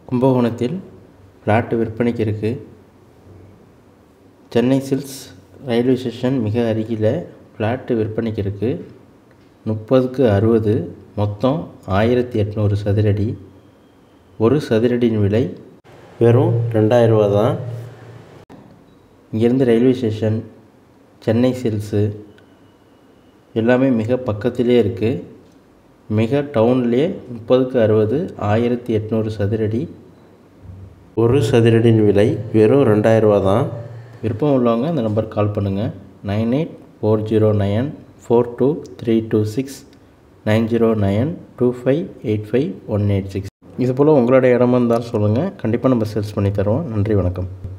கும்பகோணத்தில் பிளாட்டு விற்பனைக்கு இருக்குது சென்னை சில்க்ஸ் ரயில்வே ஸ்டேஷன் மிக அருகில் ஃப்ளாட்டு விற்பனைக்கு இருக்குது முப்பதுக்கு அறுபது மொத்தம் ஆயிரத்தி எட்நூறு சதுரடி ஒரு சதுரடியின் விலை வெறும் ரெண்டாயிரரூவா தான் இங்கேருந்து ரயில்வே ஸ்டேஷன் சென்னை சில்க்ஸு எல்லாமே மிக பக்கத்திலே இருக்குது மிக டவுன்லேயே முப்பதுக்கு அறுபது ஆயிரத்தி எட்நூறு சதுரடி ஒரு சதுரடியின் விலை வெறும் ரெண்டாயிரரூவா தான் விருப்பம் உள்ளவங்க இந்த நம்பருக்கு கால் பண்ணுங்கள் nine eight four zero nine four two three two six nine zero nine two five eight five one eight six இது போல் உங்களோட இடமா இருந்தாலும் சொல்லுங்கள் கண்டிப்பாக நம்ம சேல்ஸ் பண்ணி தருவோம் நன்றி வணக்கம்